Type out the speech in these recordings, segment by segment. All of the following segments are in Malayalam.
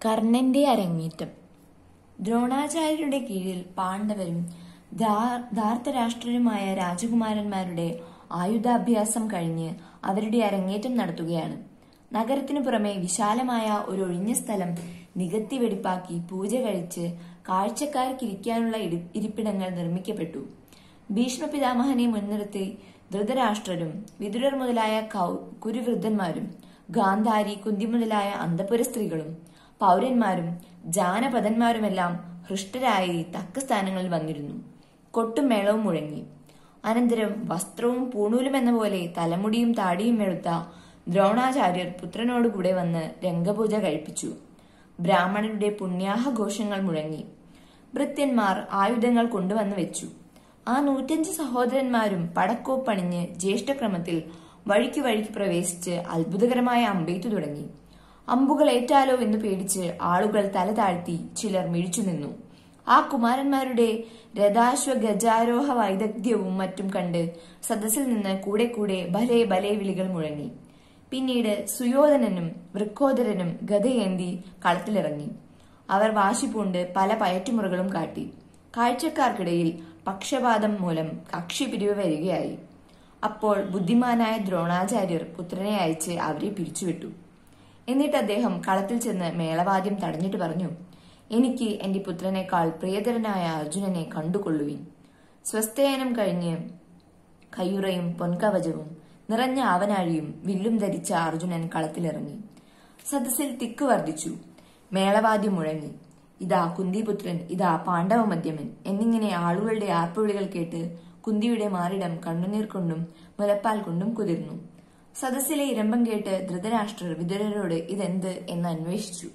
കർണന്റെ അരങ്ങേറ്റം ദ്രോണാചാര്യരുടെ കീഴിൽ പാണ്ഡവരും ധാ- ധാർത്തരാഷ്ട്രരുമായ രാജകുമാരന്മാരുടെ ആയുധാഭ്യാസം കഴിഞ്ഞ് അവരുടെ അരങ്ങേറ്റം നടത്തുകയാണ് നഗരത്തിനു പുറമെ വിശാലമായ ഒരു ഒഴിഞ്ഞ സ്ഥലം നികത്തി വെടിപ്പാക്കി പൂജ കഴിച്ച് കാഴ്ചക്കാർക്കിരിക്കാനുള്ള ഇരി- ഇരിപ്പിടങ്ങൾ നിർമ്മിക്കപ്പെട്ടു ഭീഷ്മപിതാമഹനെ മുൻനിർത്തി ധൃതരാഷ്ട്രരും വിതുരർ മുതലായ കൗ- കുരുവൃദ്ധന്മാരും ഗാന്ധാരി കുന്തി മുതലായ അന്തപുര സ്ത്രീകളും പൗരന്മാരും ജാനപദന്മാരുമെല്ലാം ഹൃഷ്ടരായി തക്ക സ്ഥാനങ്ങളിൽ വന്നിരുന്നു കൊട്ടും മേളവും മുഴങ്ങി അനന്തരം വസ്ത്രവും പൂണൂലും എന്ന പോലെ തലമുടിയും താടിയും വെളുത്ത ദ്രോണാചാര്യർ പുത്രനോടുകൂടെ വന്ന് രംഗപൂജ കഴിപ്പിച്ചു ബ്രാഹ്മണരുടെ പുണ്യാഹഘോഷങ്ങൾ മുഴങ്ങി ഭൃത്യന്മാർ ആയുധങ്ങൾ കൊണ്ടുവന്ന് വെച്ചു ആ നൂറ്റഞ്ച് സഹോദരന്മാരും പടക്കോപ്പണിഞ്ഞ് ജ്യേഷ്ഠക്രമത്തിൽ വഴിക്ക് വഴിക്ക് പ്രവേശിച്ച് അത്ഭുതകരമായ അമ്പെയ്ത്തു തുടങ്ങി അമ്പുകൾ ഏറ്റാലോ എന്ന് പേടിച്ച് ആളുകൾ തല താഴ്ത്തി ചിലർ മിഴിച്ചു നിന്നു ആ കുമാരന്മാരുടെ രഥാശ്വ ഗജാരോഹ വൈദഗ്ധ്യവും മറ്റും കണ്ട് സദസ്സിൽ നിന്ന് കൂടെ കൂടെ ഭലേ ഭലേ വിളികൾ മുഴങ്ങി പിന്നീട് സുയോധനനും വൃക്കോദരനും ഗതയേന്തി കളത്തിലിറങ്ങി അവർ വാശിപൂണ്ട് പല പയറ്റുമുറകളും കാട്ടി കാഴ്ചക്കാർക്കിടയിൽ പക്ഷപാതം മൂലം കക്ഷി പിരിവ് വരികയായി അപ്പോൾ ബുദ്ധിമാനായ ദ്രോണാചാര്യർ പുത്രനെ അയച്ച് അവരെ പിരിച്ചുവിട്ടു എന്നിട്ട് അദ്ദേഹം കളത്തിൽ ചെന്ന് മേളവാദ്യം തടഞ്ഞിട്ട് പറഞ്ഞു എനിക്ക് എന്റെ പുത്രനേക്കാൾ പ്രിയതരനായ അർജുനനെ കണ്ടുകൊള്ളുവിൻ സ്വസ്ഥയനം കഴിഞ്ഞ് കയ്യുറയും പൊൻകവചവും നിറഞ്ഞ ആവനാഴിയും വില്ലും ധരിച്ച അർജുനൻ കളത്തിലിറങ്ങി സദസ്സിൽ തിക്ക് വർദ്ധിച്ചു മേളവാദ്യം മുഴങ്ങി ഇതാ കുന്തിപുത്രൻ ഇതാ പാണ്ഡവ മധ്യമൻ എന്നിങ്ങനെ ആളുകളുടെ ആർപ്പുവിളികൾ കേട്ട് കുന്തിയുടെ മാറിടം കണ്ണുനീർ കൊണ്ടും മുലപ്പാൽ കൊണ്ടും കുതിർന്നു സദസ്സിലെ ഇരമ്പം കേട്ട് ധൃതരാഷ്ട്രർ വിതുരരോട് ഇതെന്ത് എന്ന് അന്വേഷിച്ചു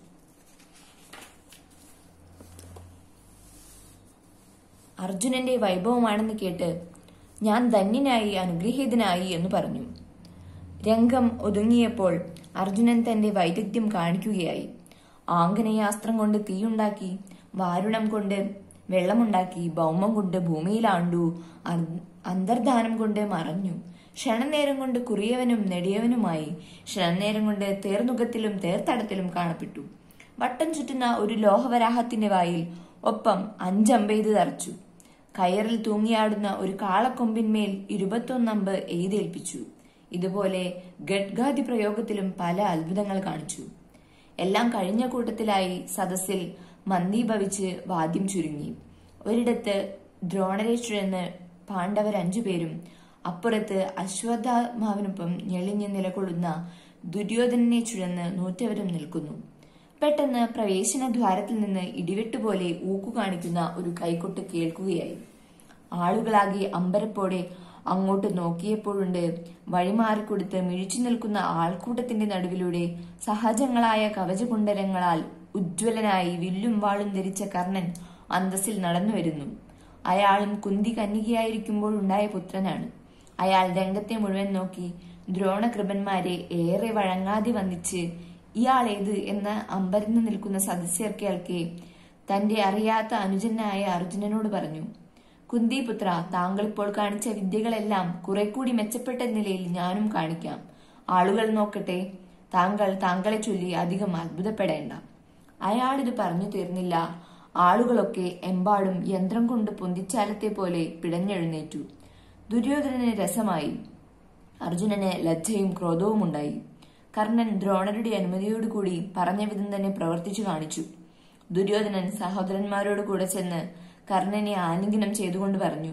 അർജുനന്റെ വൈഭവമാണെന്ന് കേട്ട് ഞാൻ ധന്യനായി അനുഗ്രഹീതനായി എന്ന് പറഞ്ഞു രംഗം ഒതുങ്ങിയപ്പോൾ അർജുനൻ തന്റെ വൈദഗ്ധ്യം കാണിക്കുകയായി ആംഗനയാസ്ത്രം കൊണ്ട് തീയുണ്ടാക്കി വാരുണം കൊണ്ട് വെള്ളമുണ്ടാക്കി ഭൗമം കൊണ്ട് ഭൂമിയിലാണ്ടു അർ- അന്തർധാനം കൊണ്ട് മറഞ്ഞു ക്ഷണനേരം കൊണ്ട് കുറിയവനും നെടിയവനുമായി ക്ഷണനേരം കൊണ്ട് തേർനുഖത്തിലും തേർത്തടത്തിലും കാണപ്പെട്ടു വട്ടം ചുറ്റുന്ന ഒരു ലോഹവരാഹത്തിന്റെ വായിൽ ഒപ്പം അഞ്ചമ്പെയ്ത് തറച്ചു കയറിൽ തൂങ്ങിയാടുന്ന ഒരു കാളക്കൊമ്പിന്മേൽ ഇരുപത്തൊന്നമ്പ് എയ്തേൽപ്പിച്ചു ഇതുപോലെ ഗഡ്ഗാദി പ്രയോഗത്തിലും പല അത്ഭുതങ്ങൾ കാണിച്ചു എല്ലാം കഴിഞ്ഞ കൂട്ടത്തിലായി സദസ്സിൽ മന്ദീഭവിച്ച് വാദ്യം ചുരുങ്ങി ഒരിടത്ത് ദ്രോണരെ ചുഴന്ന് പാണ്ഡവർ അഞ്ചുപേരും അപ്പുറത്ത് അശ്വത്ഥാമാവിനൊപ്പം ഞെളിഞ്ഞ് നിലകൊള്ളുന്ന ദുര്യോധനനെ ചുഴന്ന് നൂറ്റവരും നിൽക്കുന്നു പെട്ടെന്ന് പ്രവേശന ദ്വാരത്തിൽ നിന്ന് ഇടിവെട്ടുപോലെ ഊക്കു കാണിക്കുന്ന ഒരു കൈകൊട്ട് കേൾക്കുകയായി ആളുകളാകെ അമ്പരപ്പോടെ അങ്ങോട്ട് നോക്കിയപ്പോഴുണ്ട് വഴിമാറിക്കൊടുത്ത് മിഴിച്ചു നിൽക്കുന്ന ആൾക്കൂട്ടത്തിന്റെ നടുവിലൂടെ സഹജങ്ങളായ കവചകുണ്ടലങ്ങളാൽ ഉജ്ജ്വലനായി വില്ലും വാളും ധരിച്ച കർണൻ അന്തസ്സിൽ നടന്നു വരുന്നു അയാളും കുന്തി കന്യകയായിരിക്കുമ്പോൾ ഉണ്ടായ പുത്രനാണ് അയാൾ രംഗത്തെ മുഴുവൻ നോക്കി ദ്രോണകൃപന്മാരെ ഏറെ വഴങ്ങാതെ വന്നിച്ച് ഇയാളേത് എന്ന് അമ്പരന്ന് നിൽക്കുന്ന സദസ്യർക്കേൾക്കെ തന്റെ അറിയാത്ത അനുജനായ അർജുനനോട് പറഞ്ഞു കുന്തിപുത്ര താങ്കൾ ഇപ്പോൾ കാണിച്ച വിദ്യകളെല്ലാം കുറെ കൂടി മെച്ചപ്പെട്ട നിലയിൽ ഞാനും കാണിക്കാം ആളുകൾ നോക്കട്ടെ താങ്കൾ താങ്കളെ ചൊല്ലി അധികം അത്ഭുതപ്പെടേണ്ട അയാൾ ഇത് പറഞ്ഞു തീർന്നില്ല ആളുകളൊക്കെ എമ്പാടും യന്ത്രം കൊണ്ട് പൊന്തിച്ചാലത്തെ പോലെ പിടഞ്ഞെഴുന്നേറ്റു ദുര്യോധനന് രസമായി അർജുനന് ലജ്ജയും ക്രോധവും ഉണ്ടായി കർണൻ ദ്രോണരുടെ അനുമതിയോടുകൂടി പറഞ്ഞ വിധം തന്നെ പ്രവർത്തിച്ചു കാണിച്ചു ദുര്യോധനൻ സഹോദരന്മാരോട് കൂടെ ചെന്ന് കർണനെ ആലിംഗനം ചെയ്തുകൊണ്ട് പറഞ്ഞു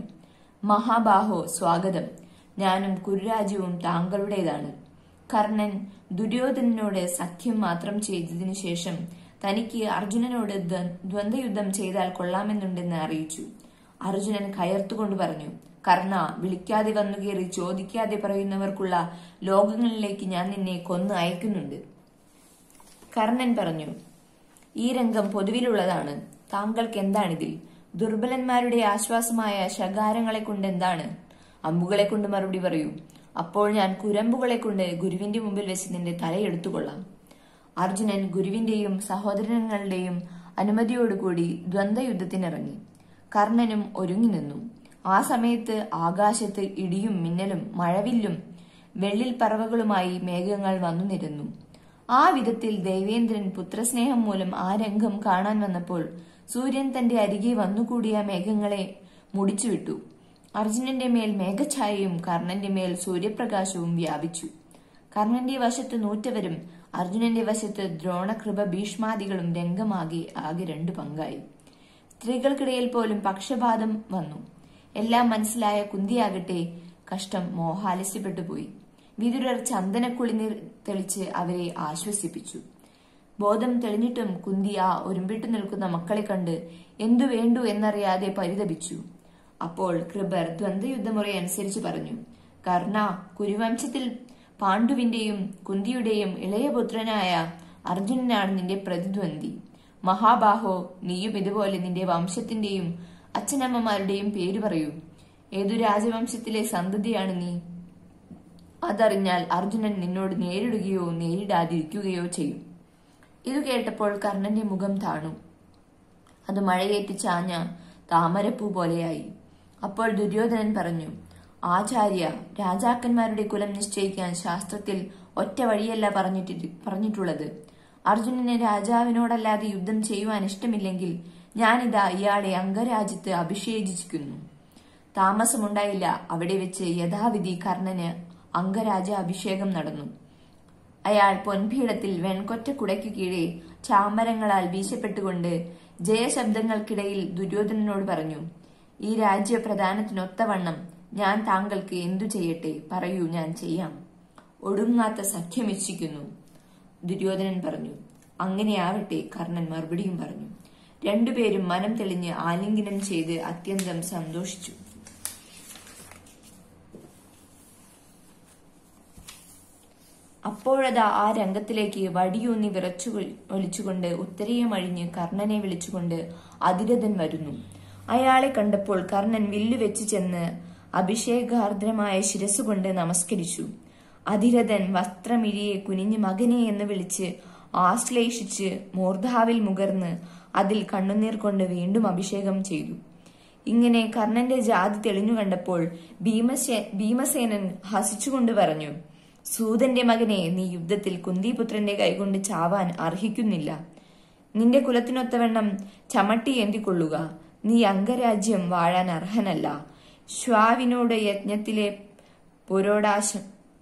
മഹാബാഹോ സ്വാഗതം ഞാനും കുരുരാജ്യവും താങ്കളുടേതാണ് കർണൻ ദുര്യോധനനോട് സഖ്യം മാത്രം ചെയ്തതിനു ശേഷം തനിക്ക് അർജുനനോട് ദ്വ- ദ്വന്ദ്വയുദ്ധം ചെയ്താൽ കൊള്ളാമെന്നുണ്ടെന്ന് അറിയിച്ചു അർജുനൻ കയർത്തുകൊണ്ട് പറഞ്ഞു കർണ വിളിക്കാതെ വന്നു കയറി ചോദിക്കാതെ പറയുന്നവർക്കുള്ള ലോകങ്ങളിലേക്ക് ഞാൻ നിന്നെ കൊന്ന് അയക്കുന്നുണ്ട് കർണൻ പറഞ്ഞു ഈ രംഗം പൊതുവിലുള്ളതാണ് താങ്കൾക്ക് എന്താണിതിൽ ദുർബലന്മാരുടെ ആശ്വാസമായ ശകാരങ്ങളെ കൊണ്ട് എന്താണ് അമ്പുകളെ കൊണ്ട് മറുപടി പറയൂ അപ്പോൾ ഞാൻ കുരമ്പുകളെ കൊണ്ട് ഗുരുവിന്റെ മുമ്പിൽ വെച്ച് നിന്റെ തലയെടുത്തുകൊള്ളാം അർജുനൻ ഗുരുവിന്റെയും സഹോദരങ്ങളുടെയും അനുമതിയോടുകൂടി ദ്വന്ദ്വയുദ്ധത്തിനിറങ്ങി കർണനും ഒരുങ്ങി നിന്നു ആ സമയത്ത് ആകാശത്ത് ഇടിയും മിന്നലും മഴവില്ലും വെള്ളിൽ പറവകളുമായി മേഘങ്ങൾ വന്നു നിരന്നു ആ വിധത്തിൽ ദേവേന്ദ്രൻ പുത്രസ്നേഹം മൂലം ആ രംഗം കാണാൻ വന്നപ്പോൾ സൂര്യൻ തന്റെ അരികെ വന്നുകൂടിയ മേഘങ്ങളെ മുടിച്ചുവിട്ടു അർജുനന്റെ മേൽ മേഘഛായയും കർണന്റെ മേൽ സൂര്യപ്രകാശവും വ്യാപിച്ചു കർണന്റെ വശത്ത് നൂറ്റവരും അർജുനന്റെ വശത്ത് ദ്രോണകൃപ ഭീഷ്മാദികളും രംഗമാകെ ആകെ രണ്ടു പങ്കായി സ്ത്രീകൾക്കിടയിൽ പോലും പക്ഷപാതം വന്നു എല്ലാം മനസ്സിലായ കുന്തിയാകട്ടെ കഷ്ടം മോഹാലസ്യപ്പെട്ടുപോയി വിതുരർ ചന്ദനക്കുളിനീർ തെളിച്ച് അവരെ ആശ്വസിപ്പിച്ചു ബോധം തെളിഞ്ഞിട്ടും കുന്തി ആ ഒരുമ്പിട്ടു നിൽക്കുന്ന മക്കളെ കണ്ട് എന്തു വേണ്ടു എന്നറിയാതെ പരിതപിച്ചു അപ്പോൾ കൃപർ ദ്വന്ദ്വയുദ്ധമുറ അനുസരിച്ച് പറഞ്ഞു കർണ കുരുവംശത്തിൽ പാണ്ഡുവിന്റെയും കുന്തിയുടെയും ഇളയപുത്രനായ അർജുനനാണ് നിന്റെ പ്രതിദ്വന്ദ്ി മഹാബാഹോ നീയും ഇതുപോലെ നിന്റെ വംശത്തിന്റെയും അച്ഛനമ്മമാരുടെയും പേര് പറയൂ ഏതു രാജവംശത്തിലെ സന്തതിയാണ് നീ അതറിഞ്ഞാൽ അർജുനൻ നിന്നോട് നേരിടുകയോ നേരിടാതിരിക്കുകയോ ചെയ്യും ഇത് കേട്ടപ്പോൾ കർണന്റെ മുഖം താണു അത് മഴയേറ്റ് ചാഞ്ഞ താമരപ്പൂ പോലെയായി അപ്പോൾ ദുര്യോധനൻ പറഞ്ഞു ആചാര്യ രാജാക്കന്മാരുടെ കുലം നിശ്ചയിക്കാൻ ശാസ്ത്രത്തിൽ ഒറ്റ വഴിയല്ല പറഞ്ഞിട്ട് പറഞ്ഞിട്ടുള്ളത് അർജുനന് രാജാവിനോടല്ലാതെ യുദ്ധം ചെയ്യുവാൻ ഇഷ്ടമില്ലെങ്കിൽ ഞാനിതാ ഇയാളെ അംഗരാജ്യത്ത് അഭിഷേചിക്കുന്നു താമസമുണ്ടായില്ല അവിടെ വെച്ച് യഥാവിധി കർണന് അംഗരാജ അഭിഷേകം നടന്നു അയാൾ പൊൻപീഠത്തിൽ വെൺകൊറ്റ കുടയ്ക്കു കീഴെ ചാമരങ്ങളാൽ വീശപ്പെട്ടുകൊണ്ട് ജയശബ്ദങ്ങൾക്കിടയിൽ ദുര്യോധനനോട് പറഞ്ഞു ഈ രാജ്യപ്രധാനത്തിനൊത്തവണ്ണം ഞാൻ താങ്കൾക്ക് എന്തു ചെയ്യട്ടെ പറയൂ ഞാൻ ചെയ്യാം ഒടുങ്ങാത്ത സഖ്യമിച്ഛിക്കുന്നു ദുര്യോധനൻ പറഞ്ഞു അങ്ങനെയാവട്ടെ കർണൻ മറുപടിയും പറഞ്ഞു രണ്ടുപേരും മനം തെളിഞ്ഞ് ആലിംഗനം ചെയ്ത് അത്യന്തം സന്തോഷിച്ചു അപ്പോഴതാ ആ രംഗത്തിലേക്ക് വടിയൂന്നി വിറച്ചു ഒലിച്ചുകൊണ്ട് ഉത്തരയും അഴിഞ്ഞ് കർണനെ വിളിച്ചുകൊണ്ട് അതിരഥൻ വരുന്നു അയാളെ കണ്ടപ്പോൾ കർണൻ വില്ലു വെച്ച് ചെന്ന് അഭിഷേകാർദ്രമായ ശിരസുകൊണ്ട് നമസ്കരിച്ചു അതിരഥൻ വസ്ത്രമിഴിയെ കുനിഞ്ഞ് മകനെ എന്ന് വിളിച്ച് ആശ്ലേഷിച്ച് മൂർധാവിൽ മുകർന്ന് അതിൽ കണ്ണുനീർ കൊണ്ട് വീണ്ടും അഭിഷേകം ചെയ്തു ഇങ്ങനെ കർണന്റെ ജാതി തെളിഞ്ഞു കണ്ടപ്പോൾ ഭീമസേ ഭീമസേനൻ ഹസിച്ചുകൊണ്ട് പറഞ്ഞു സൂതന്റെ മകനെ നീ യുദ്ധത്തിൽ കുന്തിപുത്രന്റെ കൈകൊണ്ട് ചാവാൻ അർഹിക്കുന്നില്ല നിന്റെ കുലത്തിനൊത്തവണ്ണം ചമട്ടി ഏന്തിക്കൊള്ളുക നീ അംഗരാജ്യം വാഴാൻ അർഹനല്ല ശ്വാവിനോട് യജ്ഞത്തിലെ പുരോടാശം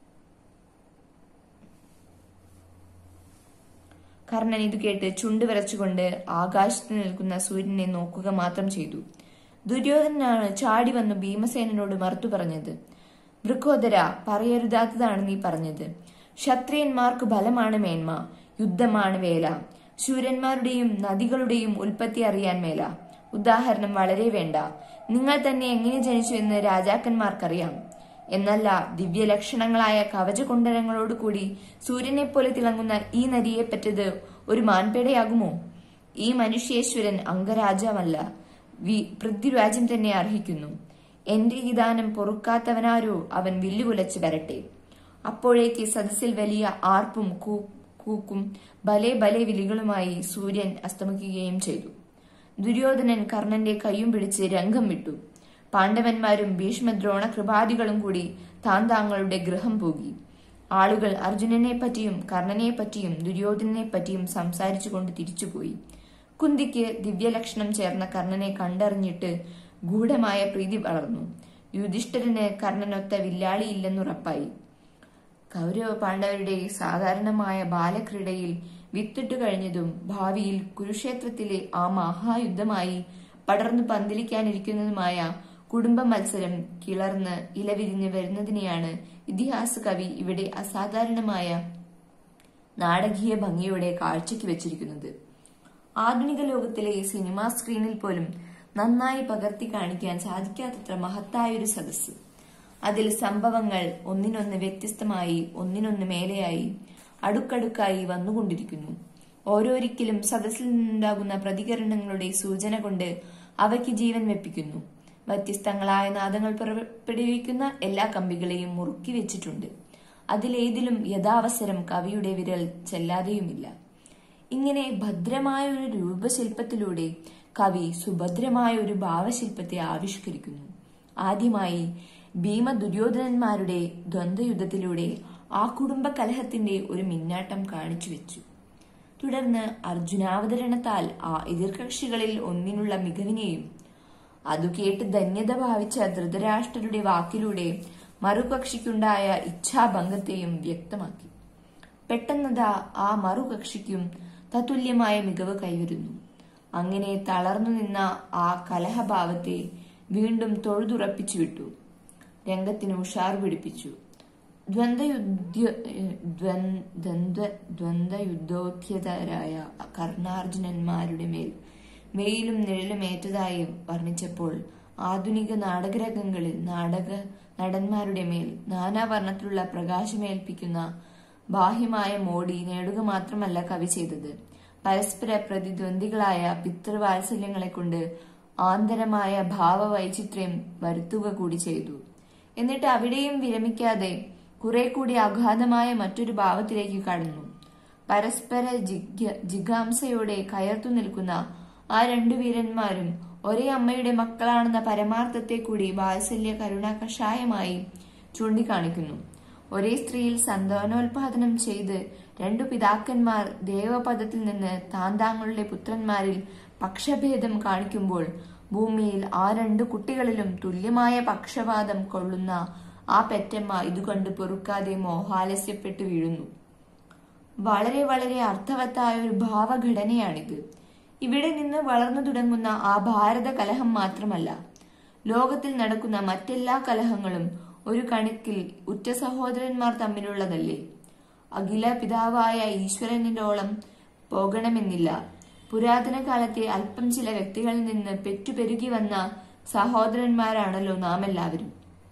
കർണൻ ഇത് കേട്ട് ചുണ്ട് വിറച്ചുകൊണ്ട് ആകാശത്ത് നിൽക്കുന്ന സൂര്യനെ നോക്കുക മാത്രം ചെയ്തു ദുര്യോധനാണ് ചാടി വന്ന് ഭീമസേനോട് മറുത്തു പറഞ്ഞത് വൃക്കോദര പറയരുതാത്തതാണ് നീ പറഞ്ഞത് ക്ഷത്രിയന്മാർക്ക് ബലമാണ് മേന്മ യുദ്ധമാണ് വേല ശൂരന്മാരുടെയും നദികളുടെയും ഉൽപ്പത്തി അറിയാൻ മേല ഉദാഹരണം വളരെ വേണ്ട നിങ്ങൾ തന്നെ എങ്ങനെ ജനിച്ചു എന്ന് രാജാക്കന്മാർക്കറിയാം എന്നല്ല ദിവ്യലക്ഷണങ്ങളായ കവചകുണ്ടലങ്ങളോട് കൂടി സൂര്യനെ പോലെ തിളങ്ങുന്ന ഈ നരിയെ പറ്റത് ഒരു മാൻപേടയാകുമോ ഈ മനുഷ്യേശ്വരൻ അംഗരാജാവല്ല വി പൃഥ്വിരാജ്യം തന്നെ അർഹിക്കുന്നു എന്റെ ഈ ദാനം പൊറുക്കാത്തവനാരോ അവൻ വില്ലുകുലച്ച് വരട്ടെ അപ്പോഴേക്ക് സദസ്സിൽ വലിയ ആർപ്പും കൂക്കും ബലെ ബലെ വിളികളുമായി സൂര്യൻ അസ്തമിക്കുകയും ചെയ്തു ദുര്യോധനൻ കർണന്റെ കൈയും പിടിച്ച് രംഗം വിട്ടു പാണ്ഡവന്മാരും ഭീഷ്മദ്രോണ കൃപാദികളും കൂടി താൻ താങ്കളുടെ ഗൃഹം പോകി ആളുകൾ അർജുനനെ പറ്റിയും കർണനെ പറ്റിയും ദുര്യോധനനെ പറ്റിയും സംസാരിച്ചുകൊണ്ട് തിരിച്ചുപോയി കുന്തിക്ക് ദിവ്യലക്ഷണം ചേർന്ന കർണനെ കണ്ടറിഞ്ഞിട്ട് ഗൂഢമായ പ്രീതി വളർന്നു യുധിഷ്ഠിരന് കർണനൊത്ത വില്ലാളിയില്ലെന്നുറപ്പായി കൗരവ പാണ്ഡവരുടെ സാധാരണമായ ബാലക്രീഡയിൽ വിത്തിട്ട് കഴിഞ്ഞതും ഭാവിയിൽ കുരുക്ഷേത്രത്തിലെ ആ മഹായുദ്ധമായി പടർന്നു പന്തലിക്കാനിരിക്കുന്നതുമായ കുടുംബ മത്സരം കിളർന്ന് ഇലവിരിഞ്ഞ് വരുന്നതിനെയാണ് ഇതിഹാസ കവി ഇവിടെ അസാധാരണമായ നാടകീയ ഭംഗിയോടെ കാഴ്ചയ്ക്ക് വെച്ചിരിക്കുന്നത് ആധുനിക ലോകത്തിലെ സിനിമാ സ്ക്രീനിൽ പോലും നന്നായി പകർത്തി കാണിക്കാൻ സാധിക്കാത്തത്ര മഹത്തായൊരു സദസ്സ് അതിൽ സംഭവങ്ങൾ ഒന്നിനൊന്ന് വ്യത്യസ്തമായി ഒന്നിനൊന്ന് മേലെയായി അടുക്കടുക്കായി വന്നുകൊണ്ടിരിക്കുന്നു ഓരോരിക്കലും സദസ്സിൽ നിന്നുണ്ടാകുന്ന പ്രതികരണങ്ങളുടെ സൂചന കൊണ്ട് അവയ്ക്ക് ജീവൻ വെപ്പിക്കുന്നു വ്യത്യസ്തങ്ങളായ നാദങ്ങൾ പുറപ്പെടുവിക്കുന്ന എല്ലാ കമ്പികളെയും മുറുക്കി വെച്ചിട്ടുണ്ട് അതിലേതിലും യഥാവസരം കവിയുടെ വിരൽ ചെല്ലാതെയുമില്ല ഇങ്ങനെ ഭദ്രമായ ഒരു രൂപശില്പത്തിലൂടെ കവി സുഭദ്രമായ ഒരു ഭാവശില്പത്തെ ആവിഷ്കരിക്കുന്നു ആദ്യമായി ഭീമ ദുര്യോധനന്മാരുടെ ദ്വന്ദ്വയുദ്ധത്തിലൂടെ ആ കുടുംബ കലഹത്തിന്റെ ഒരു മിന്നാട്ടം കാണിച്ചു വെച്ചു തുടർന്ന് അർജുനാവതരണത്താൽ ആ എതിർകക്ഷികളിൽ ഒന്നിനുള്ള മികവിനെയും അതു കേട്ട് ധന്യത ഭാവിച്ച ധൃതരാഷ്ട്രരുടെ വാക്കിലൂടെ മറുകക്ഷിക്കുണ്ടായ ഇച്ഛാഭംഗത്തെയും വ്യക്തമാക്കി പെട്ടെന്നതാ ആ മറുകക്ഷിക്കും തത്തുല്യമായ മികവ് കൈവരുന്നു അങ്ങനെ തളർന്നു നിന്ന ആ കലഹഭാവത്തെ വീണ്ടും തൊഴുതുറപ്പിച്ചു വിട്ടു രംഗത്തിന് ഉഷാർ പിടിപ്പിച്ചു ദ്വന്ദ്വയുദ്ധ ദ്വന്ദ്വ ദ്വന്ദ്വയുദ്ധോദ്ധ്യതരായ കർണാർജുനന്മാരുടെ മേൽ വെയിലും നിഴലും ഏറ്റതായി വർണ്ണിച്ചപ്പോൾ ആധുനിക നാടകരംഗങ്ങളിൽ നാടക നടന്മാരുടെ മേൽ നാനാവർണ്ണത്തിലുള്ള പ്രകാശമേൽപ്പിക്കുന്ന ബാഹ്യമായ മോടി നേടുക മാത്രമല്ല കവി ചെയ്തത് പരസ്പര പ്രതിദ്വന്ദികളായ പിതൃവാത്സല്യങ്ങളെ കൊണ്ട് ആന്തരമായ ഭാവവൈചിത്ര്യം വരുത്തുക കൂടി ചെയ്തു എന്നിട്ട് അവിടെയും വിരമിക്കാതെ കുറെ കൂടി അഗാധമായ മറ്റൊരു ഭാവത്തിലേക്ക് കടന്നു പരസ്പര ജിഗ്യ- ജിഗാംസയോടെ കയർത്തു നിൽക്കുന്ന ആ രണ്ടു വീരന്മാരും ഒരേ അമ്മയുടെ മക്കളാണെന്ന പരമാർത്ഥത്തെ കൂടി വാത്സല്യ കരുണ കഷായമായി ചൂണ്ടിക്കാണിക്കുന്നു ഒരേ സ്ത്രീയിൽ സന്താനോൽപാദനം ചെയ്ത് രണ്ടു പിതാക്കന്മാർ ദേവപദത്തിൽ നിന്ന് താന്താങ്ങളുടെ പുത്രന്മാരിൽ പക്ഷഭേദം കാണിക്കുമ്പോൾ ഭൂമിയിൽ ആ രണ്ടു കുട്ടികളിലും തുല്യമായ പക്ഷപാതം കൊള്ളുന്ന ആ പെറ്റമ്മ ഇതുകണ്ട് പൊറുക്കാതെ മോഹാലസ്യപ്പെട്ടു വീഴുന്നു വളരെ വളരെ അർത്ഥവത്തായ ഒരു ഭാവഘടനയാണിത് ഇവിടെ നിന്ന് വളർന്നു തുടങ്ങുന്ന ആ ഭാരത കലഹം മാത്രമല്ല ലോകത്തിൽ നടക്കുന്ന മറ്റെല്ലാ കലഹങ്ങളും ഒരു കണക്കിൽ ഉറ്റ സഹോദരന്മാർ തമ്മിലുള്ളതല്ലേ അഖില പിതാവായ ഈശ്വരനിലോളം പോകണമെന്നില്ല പുരാതന കാലത്തെ അല്പം ചില വ്യക്തികളിൽ നിന്ന് പെറ്റുപെരുകി വന്ന സഹോദരന്മാരാണല്ലോ നാം എല്ലാവരും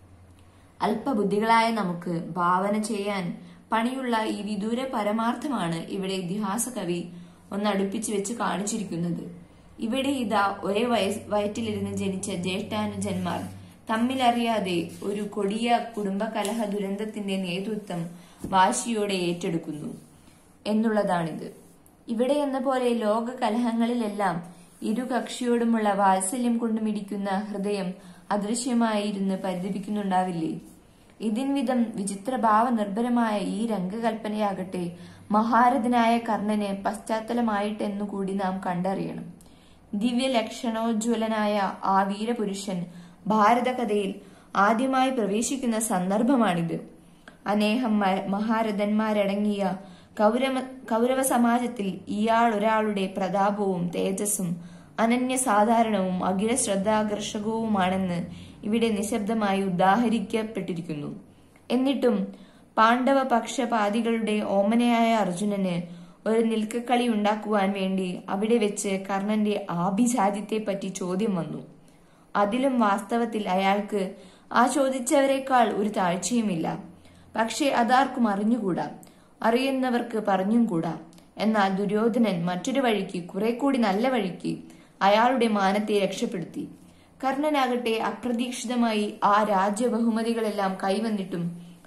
അല്പബുദ്ധികളായ നമുക്ക് ഭാവന ചെയ്യാൻ പണിയുള്ള ഈ വിദൂര പരമാർത്ഥമാണ് ഇവിടെ ഇതിഹാസ കവി ഒന്ന് അടുപ്പിച്ചു വെച്ച് കാണിച്ചിരിക്കുന്നത് ഇവിടെ ഇതാ ഒരേ വയസ് വയറ്റിലിരുന്ന് ജനിച്ച ജ്യേഷ്ഠാനുജന്മാർ തമ്മിലറിയാതെ ഒരു കൊടിയ കുടുംബകലഹ ദുരന്തത്തിന്റെ നേതൃത്വം വാശിയോടെ ഏറ്റെടുക്കുന്നു എന്നുള്ളതാണിത് ഇവിടെ എന്ന പോലെ ലോക കലഹങ്ങളിലെല്ലാം ഇരു കക്ഷിയോടുമുള്ള വാത്സല്യം കൊണ്ടുമിടിക്കുന്ന ഹൃദയം അദൃശ്യമായിരുന്ന് പരിതപിക്കുന്നുണ്ടാവില്ലേ ഇതിൻവിധം വിചിത്രഭാവ നിർഭരമായ ഈ രംഗകൽപ്പനയാകട്ടെ മഹാരഥനായ കർണന് പശ്ചാത്തലമായിട്ടെന്നു കൂടി നാം കണ്ടറിയണം ദിവ്യ ലക്ഷണോജ്വലനായ ആ വീരപുരുഷൻ ഭാരതകഥയിൽ ആദ്യമായി പ്രവേശിക്കുന്ന സന്ദർഭമാണിത് അനേകം മ- മഹാരഥന്മാരടങ്ങിയ കൗരവ കൗരവ സമാജത്തിൽ ഇയാൾ ഒരാളുടെ പ്രതാപവും തേജസ്സും അനന്യസാധാരണവും അഖില ശ്രദ്ധാകർഷകവുമാണെന്ന് ഇവിടെ നിശബ്ദമായി ഉദാഹരിക്കപ്പെട്ടിരിക്കുന്നു എന്നിട്ടും പാണ്ഡവ പക്ഷപാതികളുടെ ഓമനയായ അർജുനന് ഒരു നിൽക്കക്കളി ഉണ്ടാക്കുവാൻ വേണ്ടി അവിടെ വെച്ച് കർണന്റെ ആഭിജാത്യത്തെപ്പറ്റി ചോദ്യം വന്നു അതിലും വാസ്തവത്തിൽ അയാൾക്ക് ആ ചോദിച്ചവരെക്കാൾ ഒരു താഴ്ചയുമില്ല പക്ഷേ അതാർക്കും അറിഞ്ഞുകൂടാ അറിയുന്നവർക്ക് പറഞ്ഞും കൂടാ എന്നാൽ ദുര്യോധനൻ മറ്റൊരു വഴിക്ക് കുറെ കൂടി നല്ല വഴിക്ക് അയാളുടെ മാനത്തെ രക്ഷപ്പെടുത്തി കർണനാകട്ടെ അപ്രതീക്ഷിതമായി ആ രാജ്യബഹുമതികളെല്ലാം കൈവന്നിട്ടും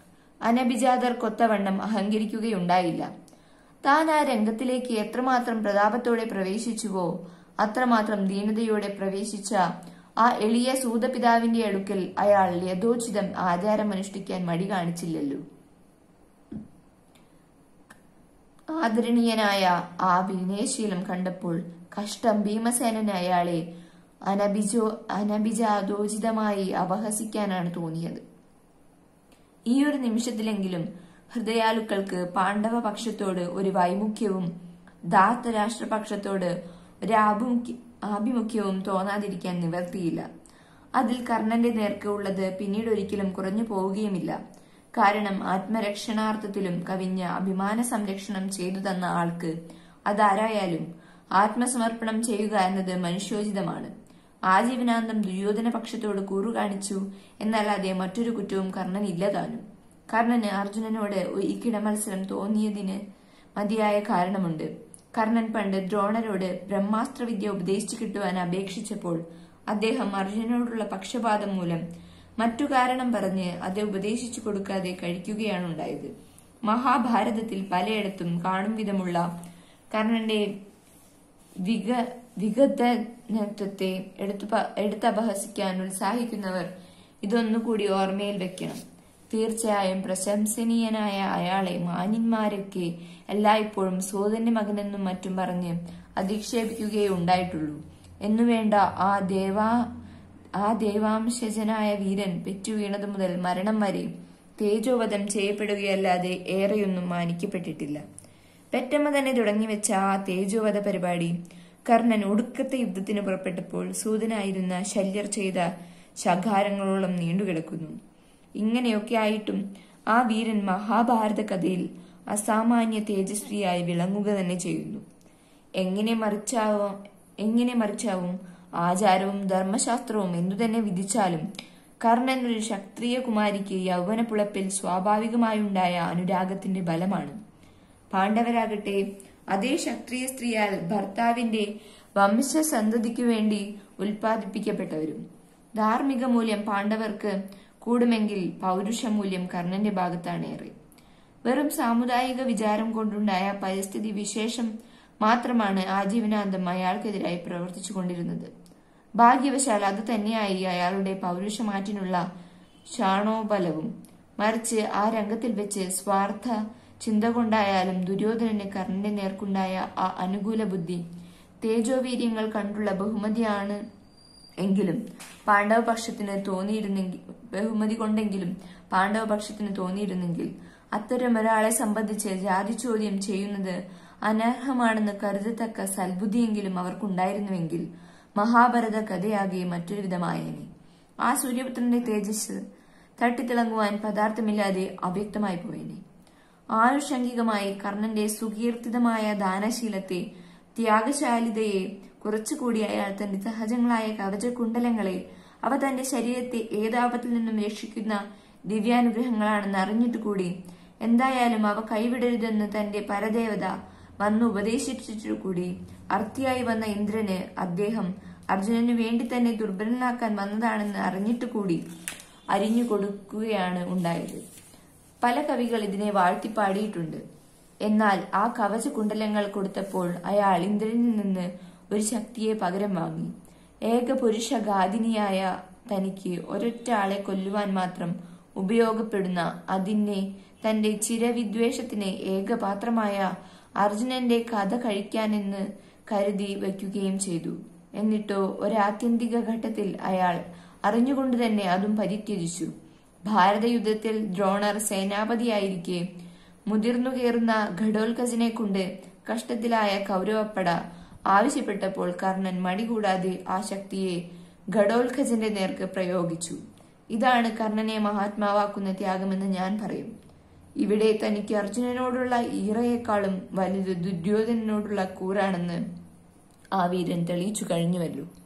അനഭിജാതർക്കൊത്തവണ്ണം അഹങ്കരിക്കുകയുണ്ടായില്ല താൻ ആ രംഗത്തിലേക്ക് എത്രമാത്രം പ്രതാപത്തോടെ പ്രവേശിച്ചുവോ അത്രമാത്രം ദീനതയോടെ പ്രവേശിച്ച ആ എളിയ സൂതപിതാവിന്റെ അടുക്കൽ അയാൾ യഥോചിതം ആചാരമനുഷ്ഠിക്കാൻ മടി കാണിച്ചില്ലല്ലോ ആദരണീയനായ ആ വിനയശീലം കണ്ടപ്പോൾ കഷ്ടം ഭീമസേനന് അയാളെ അനഭിജോ അനഭിജാതോചിതമായി അപഹസിക്കാനാണ് തോന്നിയത് ഈ ഒരു നിമിഷത്തിലെങ്കിലും ഹൃദയാലുക്കൾക്ക് പാണ്ഡവ പക്ഷത്തോട് ഒരു വൈമുഖ്യവും ധാർത്തരാഷ്ട്രപക്ഷത്തോട് ഒരു ആഭിമുഖ്യ- ആഭിമുഖ്യവും തോന്നാതിരിക്കാൻ നിവർത്തിയില്ല അതിൽ കർണന്റെ നേർക്ക് ഉള്ളത് പിന്നീട് ഒരിക്കലും കുറഞ്ഞു പോവുകയുമില്ല കാരണം ആത്മരക്ഷണാർത്ഥത്തിലും കവിഞ്ഞ അഭിമാന സംരക്ഷണം ചെയ്തു തന്ന ആൾക്ക് അതാരായാലും ആത്മസമർപ്പണം ചെയ്യുക എന്നത് മനുഷ്യോചിതമാണ് ആജീവനാന്തം ദുര്യോധന പക്ഷത്തോട് കൂറു കാണിച്ചു എന്നല്ലാതെ മറ്റൊരു കുറ്റവും കർണൻ ഇല്ല താനും കർണന് അർജുനനോട് ഈ കിടമത്സരം തോന്നിയതിന് മതിയായ കാരണമുണ്ട് കർണൻ പണ്ട് ദ്രോണരോട് ബ്രഹ്മാസ്ത്രവിദ്യ ഉപദേശിച്ചു കിട്ടുവാൻ അപേക്ഷിച്ചപ്പോൾ അദ്ദേഹം അർജുനനോടുള്ള പക്ഷപാതം മൂലം മറ്റു കാരണം പറഞ്ഞ് അത് ഉപദേശിച്ചു കൊടുക്കാതെ കഴിക്കുകയാണ് ഉണ്ടായത് മഹാഭാരതത്തിൽ പലയിടത്തും കാണും വിധമുള്ള കർണന്റെ വിക വിഗതത്വത്തെ എടുത്തു പ- എടുത്തപഹസിക്കാൻ ഉത്സാഹിക്കുന്നവർ ഇതൊന്നുകൂടി ഓർമ്മയിൽ വെക്കണം തീർച്ചയായും പ്രശംസനീയനായ അയാളെ മാന്യന്മാരൊക്കെ എല്ലായ്പ്പോഴും സോദന്റെ മകനെന്നും മറ്റും പറഞ്ഞ് അധിക്ഷേപിക്കുകയേ ഉണ്ടായിട്ടുള്ളൂ എന്നുവേണ്ട ആ ദേവാ ആ ദേവാംശജനായ വീരൻ പെറ്റുവീണതു മുതൽ മരണം വരെ തേജോവധം ചെയ്യപ്പെടുകയല്ലാതെ ഏറെയൊന്നും മാനിക്കപ്പെട്ടിട്ടില്ല പെറ്റമ്മ തന്നെ തുടങ്ങിവെച്ച ആ തേജോവധ പരിപാടി കർണൻ ഒടുക്കത്തെ യുദ്ധത്തിന് പുറപ്പെട്ടപ്പോൾ സൂതനായിരുന്ന ശല്യർ ചെയ്ത ശകാരങ്ങളോളം നീണ്ടുകിടക്കുന്നു ഇങ്ങനെയൊക്കെ ആയിട്ടും ആ വീരൻ മഹാഭാരത കഥയിൽ അസാമാന്യ തേജസ്വിയായി വിളങ്ങുക തന്നെ ചെയ്യുന്നു എങ്ങനെ മറിച്ചാവും എങ്ങനെ മറിച്ചാവും ആചാരവും ധർമ്മശാസ്ത്രവും എന്തുതന്നെ വിധിച്ചാലും കർണൻ ഒരു ക്ഷത്രിയ കുമാരിക്ക് യൗവനപ്പുളപ്പിൽ സ്വാഭാവികമായുണ്ടായ അനുരാഗത്തിന്റെ ബലമാണ് പാണ്ഡവരാകട്ടെ അതേ ക്ഷത്രിയ സ്ത്രീയാൽ ഭർത്താവിന്റെ വംശസന്തതിക്കു വേണ്ടി ഉൽപ്പാദിപ്പിക്കപ്പെട്ടവരും ധാർമ്മിക മൂല്യം പാണ്ഡവർക്ക് കൂടുമെങ്കിൽ പൗരുഷമൂല്യം കർണന്റെ ഭാഗത്താണ് ഏറെ വെറും സാമുദായിക വിചാരം കൊണ്ടുണ്ടായ പരിസ്ഥിതി വിശേഷം മാത്രമാണ് ആജീവനാന്തം അയാൾക്കെതിരായി പ്രവർത്തിച്ചു കൊണ്ടിരുന്നത് ഭാഗ്യവശാൽ അത് തന്നെയായി അയാളുടെ പൗരുഷമാറ്റിനുള്ള ക്ഷാണോബലവും മറിച്ച് ആ രംഗത്തിൽ വെച്ച് സ്വാർത്ഥ ചിന്ത കൊണ്ടായാലും ദുര്യോധനന് കർണന്റെ നേർക്കുണ്ടായ ആ അനുകൂല ബുദ്ധി തേജോവീര്യങ്ങൾ കണ്ടുള്ള ബഹുമതിയാണ് എങ്കിലും പാണ്ഡവപക്ഷത്തിന് തോന്നിയിരുന്നെങ്കിൽ ബഹുമതി കൊണ്ടെങ്കിലും പാണ്ഡവപക്ഷത്തിന് തോന്നിയിരുന്നെങ്കിൽ അത്തരം ഒരാളെ സംബന്ധിച്ച് ജാതി ചോദ്യം ചെയ്യുന്നത് അനർഹമാണെന്ന് കരുതത്തക്ക സൽബുദ്ധിയെങ്കിലും അവർക്കുണ്ടായിരുന്നുവെങ്കിൽ മഹാഭാരത കഥയാകെ മറ്റൊരു വിധമായേനെ ആ സൂര്യപുത്രന്റെ തേജസ് തട്ടിത്തിളങ്ങുവാൻ പദാർത്ഥമില്ലാതെ അവ്യക്തമായി പോയേനെ ആനുഷംഗികമായി കർണന്റെ സുകീർത്തിതമായ ദാനശീലത്തെ ത്യാഗശാലിതയെ കുറച്ചുകൂടി അയാൾ തന്റെ സഹജങ്ങളായ കവചകുണ്ടലങ്ങളെ അവ തന്റെ ശരീരത്തെ ഏതാപത്തിൽ നിന്നും രക്ഷിക്കുന്ന ദിവ്യാനുഗ്രഹങ്ങളാണെന്ന് അറിഞ്ഞിട്ട് കൂടി എന്തായാലും അവ കൈവിടരുതെന്ന് തന്റെ പരദേവത വന്ന് ഉപദേശിച്ചിട്ടു കൂടി അർത്ഥിയായി വന്ന ഇന്ദ്രന് അദ്ദേഹം അർജുനന് വേണ്ടി തന്നെ ദുർബലനാക്കാൻ വന്നതാണെന്ന് അറിഞ്ഞിട്ട് കൂടി അരിഞ്ഞു കൊടുക്കുകയാണ് ഉണ്ടായത് പല കവികൾ ഇതിനെ വാഴ്ത്തിപ്പാടിയിട്ടുണ്ട് എന്നാൽ ആ കവച കുണ്ടലങ്ങൾ കൊടുത്തപ്പോൾ അയാൾ ഇന്ദ്രനിൽ നിന്ന് ഒരു ശക്തിയെ പകരം വാങ്ങി ഏക പുരുഷഘാതിനിയായ തനിക്ക് ഒരൊറ്റ ആളെ കൊല്ലുവാൻ മാത്രം ഉപയോഗപ്പെടുന്ന അതിനെ തന്റെ ചിരവിദ്വേഷത്തിന് ഏകപാത്രമായ അർജുനന്റെ കഥ കഴിക്കാനെന്ന് കരുതി വയ്ക്കുകയും ചെയ്തു എന്നിട്ടോ ഒരാത്യന്തിക ഘട്ടത്തിൽ അയാൾ അറിഞ്ഞുകൊണ്ട് തന്നെ അതും പരിത്യജിച്ചു ഭാരതയുദ്ധത്തിൽ ദ്രോണർ സേനാപതിയായിരിക്കെ മുതിർന്നു കയറുന്ന ഘടോൽക്കജനെ കൊണ്ട് കഷ്ടത്തിലായ കൗരവപ്പട ആവശ്യപ്പെട്ടപ്പോൾ കർണൻ മടികൂടാതെ ആ ശക്തിയെ ഘടോൽഖജന്റെ നേർക്ക് പ്രയോഗിച്ചു ഇതാണ് കർണനെ മഹാത്മാവാക്കുന്ന ത്യാഗമെന്ന് ഞാൻ പറയും ഇവിടെ തനിക്ക് അർജുനനോടുള്ള ഈറയേക്കാളും വലുത് ദുര്യോധനനോടുള്ള കൂറാണെന്ന് ആ വീരൻ തെളിയിച്ചു കഴിഞ്ഞുവല്ലോ